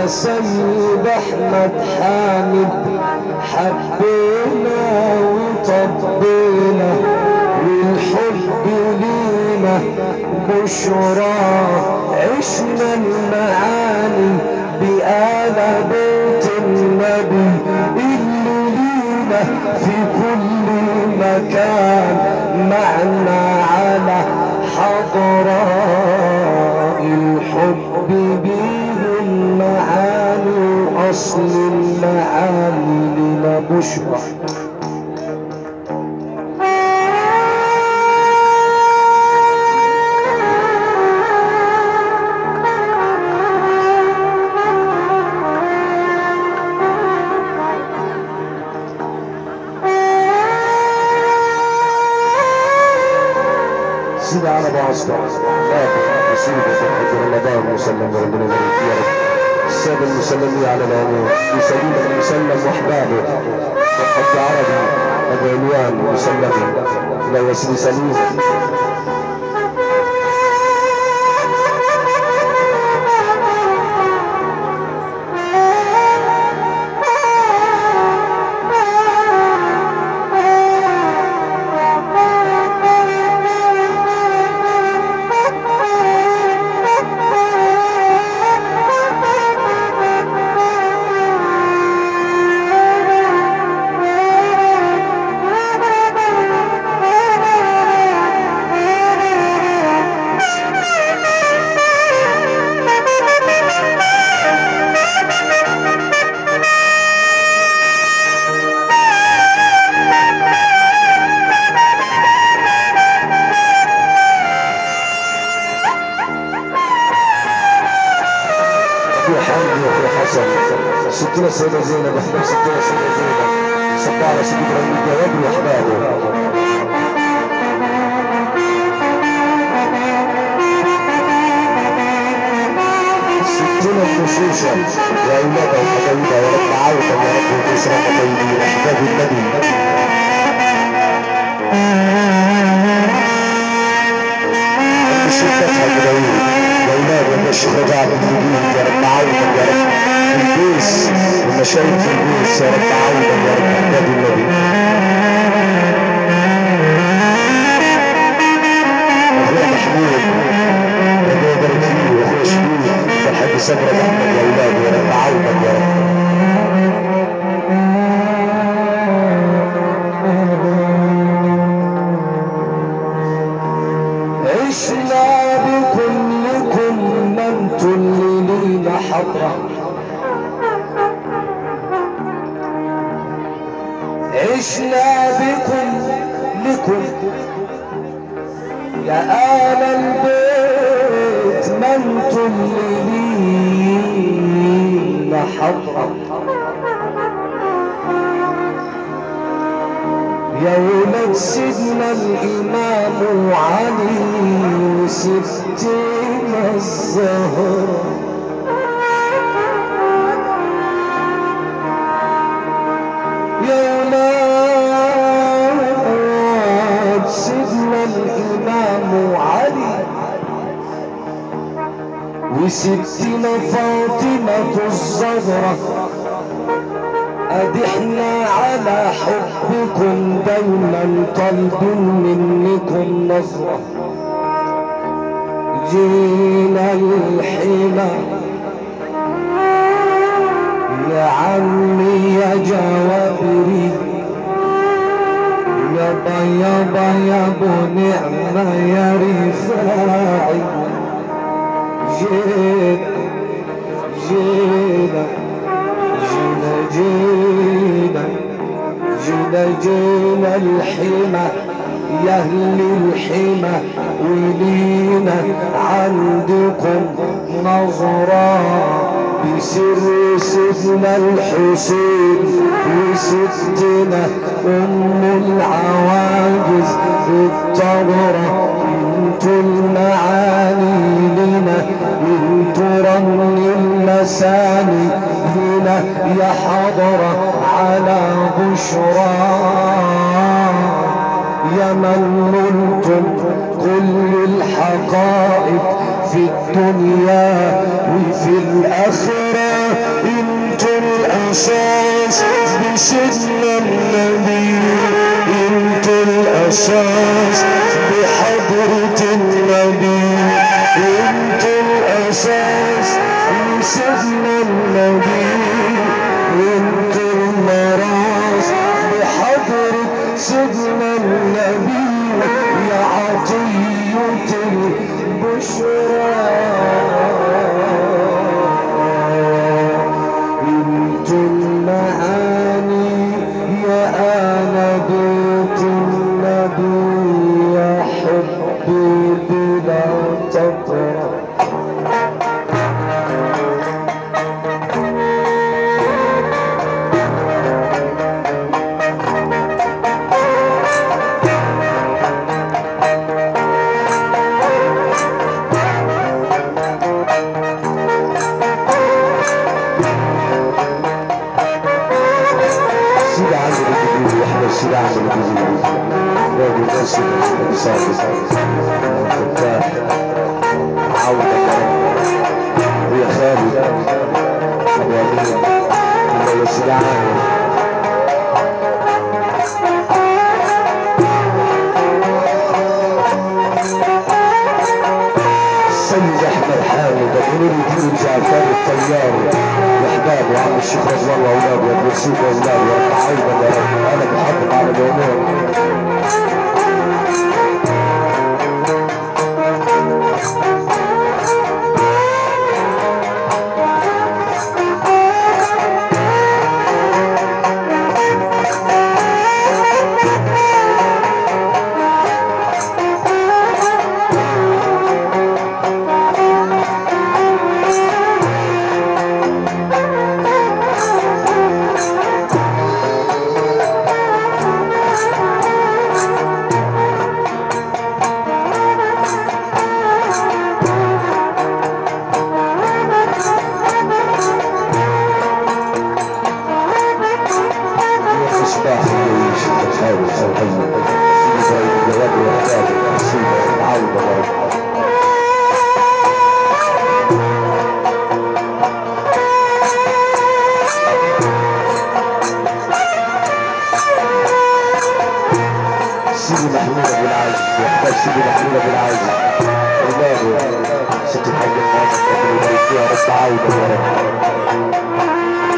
يا سيد احمد حامد حبينا وطبينا والحب لينا بشرى عشنا المعاني بآل بيت النبي اللي لينا في كل مكان معنا على حضراء الحب بهم معاني أصل المعاني لنا بشرى سيدي على بعض سيدي في رمضان مسلم وربنا يبارك فيه يا رب السادة المسلمين على العموم يسلم المسلم واحبابه والحج عربي ابو علوان مسلم لو يسري سليم اخوي حمدي واخوي حسن ستنا السيدة زينب احباب ستنا السيدة زينب صباح على سيدي ابراهيم الجواد واحبابه ستنا النشوشة يا أولادها وحبايبها يا رب عاودا يا رب وتسرى طيبين أحباب النبي شدتها بداوود يا أولاد يا الشيخ رجاء بن جديد يا رب عاودا يا رب البيس ومشايخ البيس يا رب عاودا يا رب أحباب النبي أخويا محمود ربنا يبارك فيه وأخويا شبيب الحاج صبرك أحمد يا أولاد يا رب عاودا يا رب عشنا بكلكم ما انتم اللي لينا حضرة عشنا بكم لكم يا آل البيت ما انتم اللي لينا حضرة يا ولد سيدنا الإمام علي وستنا الزهرة يا ولاد سيدنا الإمام علي وستنا فاطمة الزهرة ادي احنا على حبكم دايما طالبين منكم نظرة جينا الحمى يا عمي يا جوابري يابا يابا يا ابو نعمة يا رفاعي جينا جينا جينا جينا جينا جينا الحمى يا اهل الحمى ولينا عندكم نظرة بسر سيدنا الحسين وستنا ام العواجز الطهرة انتوا المعاني لنا انتوا رمل المساني هنا يا حضرة على بشرى يا من نلتم كل الحقائق في في الدنيا وفي الآخرة انتوا الأساس بسيدنا النبي انتوا الأساس بحضرة النبي انتوا الأساس بسيدنا النبي انتوا المراس بحضرة سيدنا النبي يا عطية البشرى انتوا المعاني يا انا بيت النبي يا حبي بلا تطرق سيدي عمرو الجديد واحنا سيدي عمرو الجديد راجل ناس صادق فتاح عودة ويا خالد ابو امين الله يا سيدي عمرو سيد احمد حامد ابو نور الدين جعفر الطيار واحبابه وعم الشيخ رضوان واولاده وابو يوسف واولاده وابو عوضه يا رب انا بحافظ على الامور هي مصباح الجيش الخير الخير سيدي الجواب واحبابه سيدي عوضه يا رب سيدي محمود ابو العز واحباب سيدي محمود ابو العز اولاده ست الحاج محمد ربنا يبارك فيها رب عوضه يا رب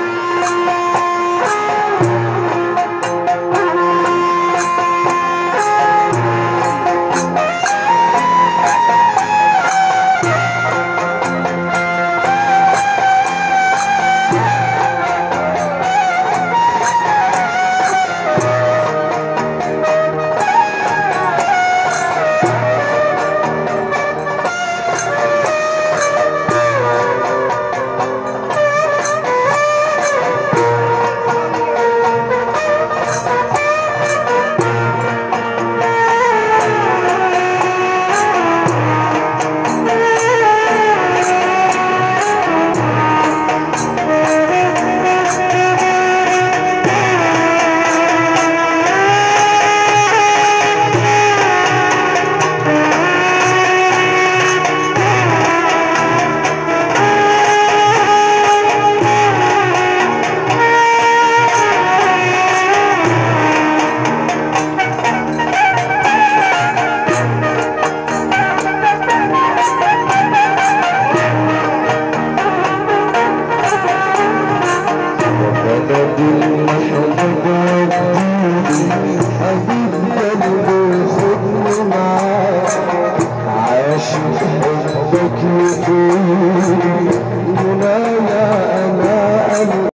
بلد المحبوب والدين حبيب قلبي خدني معاك عاشق حبك يطول منايا انا قلبي